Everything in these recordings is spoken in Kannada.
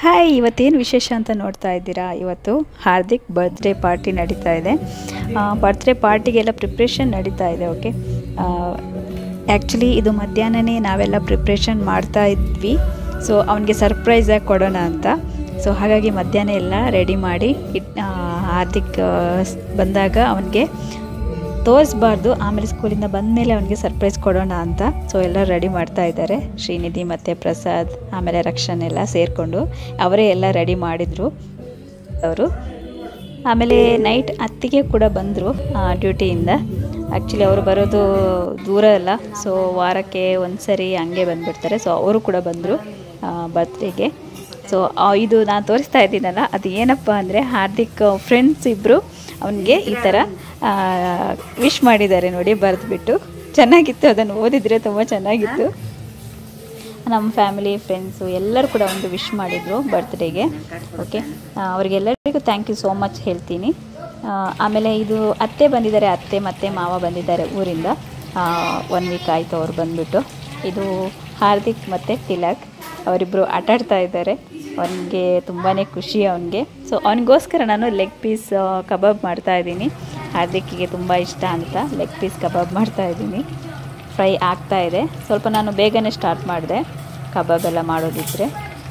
ಹಾಯ್ ಇವತ್ತೇನು ವಿಶೇಷ ಅಂತ ನೋಡ್ತಾ ಇದ್ದೀರಾ ಇವತ್ತು ಹಾರ್ದಿಕ್ ಬರ್ತ್ಡೇ ಪಾರ್ಟಿ ನಡೀತಾ ಇದೆ ಬರ್ತ್ಡೇ ಪಾರ್ಟಿಗೆಲ್ಲ ಪ್ರಿಪ್ರೇಷನ್ ನಡೀತಾ ಇದೆ ಓಕೆ ಆ್ಯಕ್ಚುಲಿ ಇದು ಮಧ್ಯಾಹ್ನನೇ ನಾವೆಲ್ಲ ಪ್ರಿಪ್ರೇಷನ್ ಮಾಡ್ತಾ ಇದ್ವಿ ಸೊ ಅವನಿಗೆ ಸರ್ಪ್ರೈಸಾಗಿ ಕೊಡೋಣ ಅಂತ ಸೊ ಹಾಗಾಗಿ ಮಧ್ಯಾಹ್ನ ಎಲ್ಲ ರೆಡಿ ಮಾಡಿ ಇಟ್ ಹಾರ್ದಿಕ್ ಆ, ಸ್- ಬಂದಾಗ ಅವನಿಗೆ ತೋರಿಸ್ಬಾರ್ದು ಆಮೇಲೆ ಸ್ಕೂಲಿಂದ ಬಂದಮೇಲೆ ಅವನಿಗೆ ಸರ್ಪ್ರೈಸ್ ಕೊಡೋಣ ಅಂತ ಸೊ ಎಲ್ಲ ರೆಡಿ ಮಾಡ್ತಾ ಇದ್ದಾರೆ ಶ್ರೀನಿಧಿ ಮತ್ತು ಪ್ರಸಾದ್ ಆಮೇಲೆ ರಕ್ಷನ್ ಎಲ್ಲ ಸೇರಿಕೊಂಡು ಅವರೇ ಎಲ್ಲ ರೆಡಿ ಮಾಡಿದರು ಅವರು ಆಮೇಲೆ ನೈಟ್ ಅತ್ತಿಗೆ ಕೂಡ ಬಂದರು ಡ್ಯೂಟಿಯಿಂದ ಆ್ಯಕ್ಚುಲಿ ಅವರು ಬರೋದು ದೂರ ಅಲ್ಲ ಸೊ ವಾರಕ್ಕೆ ಒಂದು ಸರಿ ಹಂಗೆ ಬಂದುಬಿಡ್ತಾರೆ ಸೊ ಅವರು ಕೂಡ ಬಂದರು ಬರ್ತ್ಡೇಗೆ ಸೊ ಇದು ನಾನು ತೋರಿಸ್ತಾ ಇದ್ದೀನಲ್ಲ ಅದು ಏನಪ್ಪ ಅಂದರೆ ಹಾರ್ದಿಕ್ ಫ್ರೆಂಡ್ಸ್ ಇಬ್ಬರು ಅವನಿಗೆ ಈ ಥರ ವಿಶ್ ಮಾಡಿದ್ದಾರೆ ನೋಡಿ ಬರೆದ್ಬಿಟ್ಟು ಚೆನ್ನಾಗಿತ್ತು ಅದನ್ನು ಓದಿದರೆ ತುಂಬ ಚೆನ್ನಾಗಿತ್ತು ನಮ್ಮ ಫ್ಯಾಮಿಲಿ ಫ್ರೆಂಡ್ಸು ಎಲ್ಲರೂ ಕೂಡ ಒಂದು ವಿಶ್ ಮಾಡಿದರು ಬರ್ತ್ಡೇಗೆ ಓಕೆ ಅವರಿಗೆಲ್ಲರಿಗೂ ಥ್ಯಾಂಕ್ ಯು ಸೋ ಮಚ್ ಹೇಳ್ತೀನಿ ಆ, ಆಮೇಲೆ ಇದು ಅತ್ತೆ ಬಂದಿದ್ದಾರೆ ಅತ್ತೆ ಮತ್ತು ಮಾವ ಬಂದಿದ್ದಾರೆ ಊರಿಂದ ಒನ್ ವೀಕ್ ಆಯಿತು ಅವ್ರು ಬಂದುಬಿಟ್ಟು ಇದು ಹಾರ್ದಿಕ್ ಮತ್ತು ತಿಲಕ್ ಅವರಿಬ್ಬರು ಆಟಾಡ್ತಾ ಇದ್ದಾರೆ ಅವನಿಗೆ ತುಂಬಾ ಖುಷಿ ಅವನಿಗೆ ಸೊ ಅವನಿಗೋಸ್ಕರ ನಾನು ಲೆಗ್ ಪೀಸ್ ಕಬಾಬ್ ಮಾಡ್ತಾ ಇದ್ದೀನಿ ಹಾರ್ದಿಕ್ಕಿಗೆ ತುಂಬ ಇಷ್ಟ ಅಂತ ಲೆಗ್ ಪೀಸ್ ಕಬಾಬ್ ಮಾಡ್ತಾ ಇದ್ದೀನಿ ಫ್ರೈ ಆಗ್ತಾ ಇದೆ ಸ್ವಲ್ಪ ನಾನು ಬೇಗನೆ ಸ್ಟಾರ್ಟ್ ಮಾಡಿದೆ ಕಬಾಬ್ ಎಲ್ಲ ಮಾಡೋದಿದ್ರೆ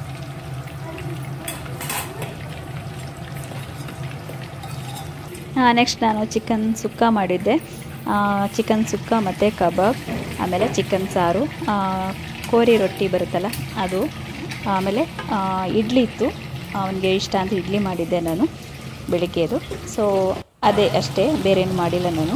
ನೆಕ್ಸ್ಟ್ ನಾನು ಚಿಕನ್ ಸುಕ್ಕ ಮಾಡಿದ್ದೆ ಚಿಕನ್ ಸುಕ್ಕ ಮತ್ತು ಕಬಾಬ್ ಆಮೇಲೆ ಚಿಕನ್ ಸಾರು ಆ, ಕೋರಿ ರೊಟ್ಟಿ ಬರುತ್ತಲ್ಲ ಅದು ಆಮೇಲೆ ಆ, ಇಡ್ಲಿ ಇತ್ತು ಅವನಿಗೆ ಇಷ್ಟ ಅಂತ ಇಡ್ಲಿ ಮಾಡಿದ್ದೆ ನಾನು ಬೆಳಿಗ್ಗೆದು ಸೊ ಅದೇ ಅಷ್ಟೇ ಬೇರೆ ಏನು ಮಾಡಿಲ್ಲ ನಾನು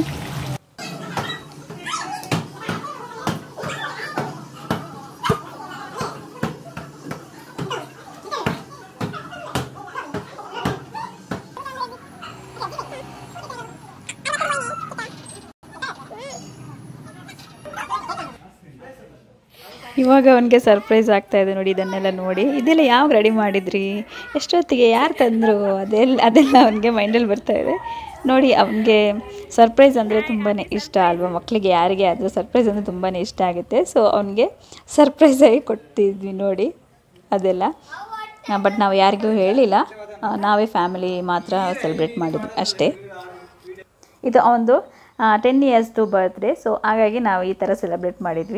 ಇವಾಗ ಅವನಿಗೆ ಸರ್ಪ್ರೈಸ್ ಆಗ್ತಾ ಇದೆ ನೋಡಿ ಇದನ್ನೆಲ್ಲ ನೋಡಿ ಇದೆಲ್ಲ ಯಾವಾಗ ರೆಡಿ ಮಾಡಿದ್ರಿ ಎಷ್ಟೊತ್ತಿಗೆ ಯಾರು ತಂದರು ಅದೆಲ್ಲ ಅದೆಲ್ಲ ಅವನಿಗೆ ಮೈಂಡಲ್ಲಿ ಬರ್ತಾ ಇದೆ ನೋಡಿ ಅವನಿಗೆ ಸರ್ಪ್ರೈಸ್ ಅಂದರೆ ತುಂಬಾ ಇಷ್ಟ ಅಲ್ವಾ ಮಕ್ಕಳಿಗೆ ಯಾರಿಗೆ ಆದರೂ ಸರ್ಪ್ರೈಸ್ ಅಂದರೆ ತುಂಬಾ ಇಷ್ಟ ಆಗುತ್ತೆ ಸೊ ಅವನಿಗೆ ಸರ್ಪ್ರೈಸಾಗಿ ಕೊಡ್ತಿದ್ವಿ ನೋಡಿ ಅದೆಲ್ಲ ಬಟ್ ನಾವು ಯಾರಿಗೂ ಹೇಳಿಲ್ಲ ಆ, ನಾವೇ ಫ್ಯಾಮಿಲಿ ಮಾತ್ರ ಸೆಲೆಬ್ರೇಟ್ ಮಾಡಿದ್ವಿ ಅಷ್ಟೇ ಇದು ಅವನದು ಟೆನ್ ಇಯರ್ಸ್ದು ಬರ್ತ್ಡೇ ಸೊ ಹಾಗಾಗಿ ನಾವು ಈ ಥರ ಸೆಲೆಬ್ರೇಟ್ ಮಾಡಿದ್ವಿ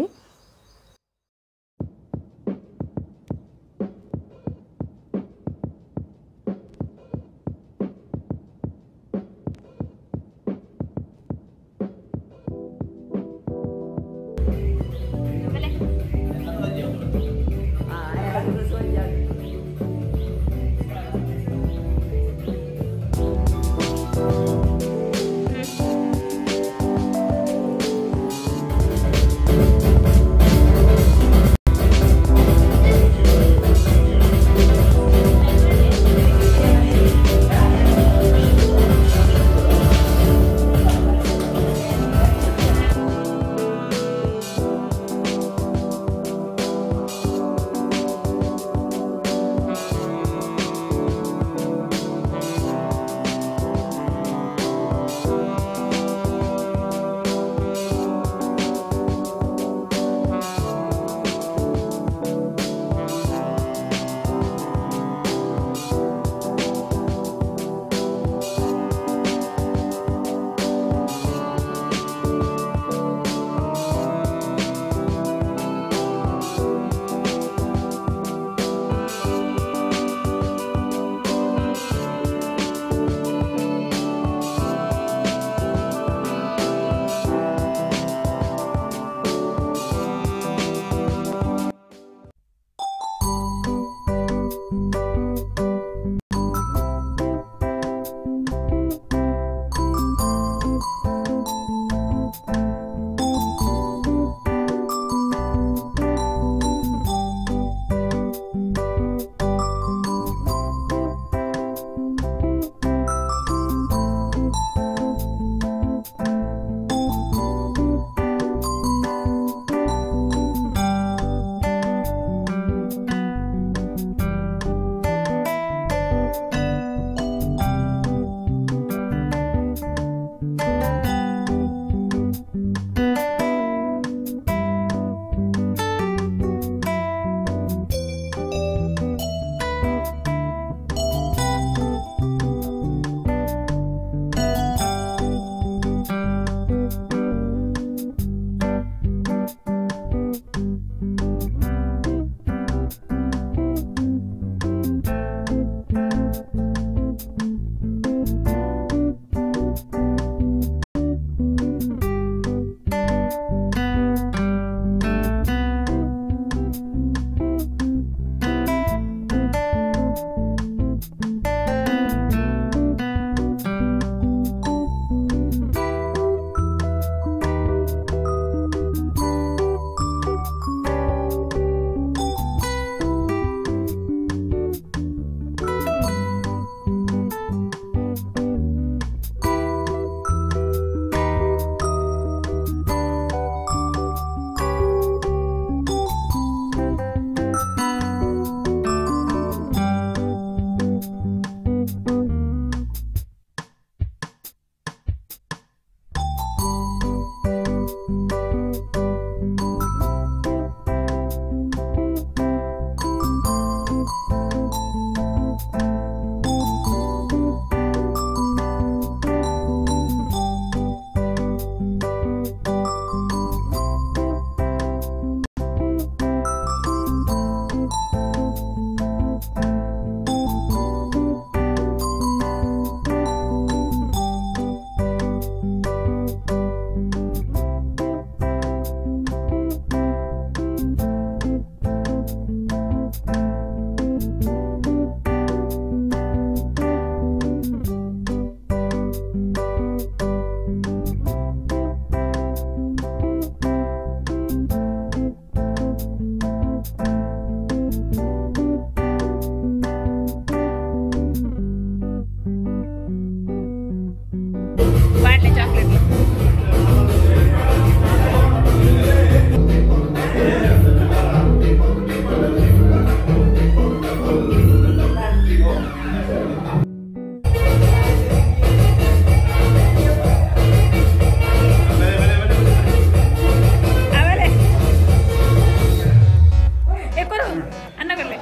ಅನ್ನಗಲ್ಲೆ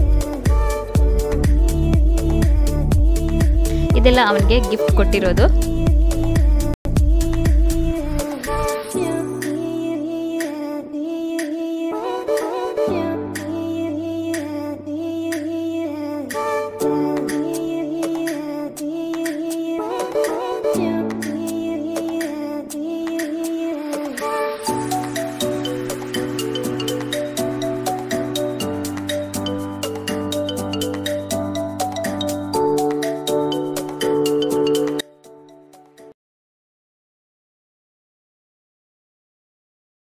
ಇದೆಲ್ಲ ಅವನಿಗೆ ಗಿಫ್ಟ್ ಕೊಟ್ಟಿರೋದು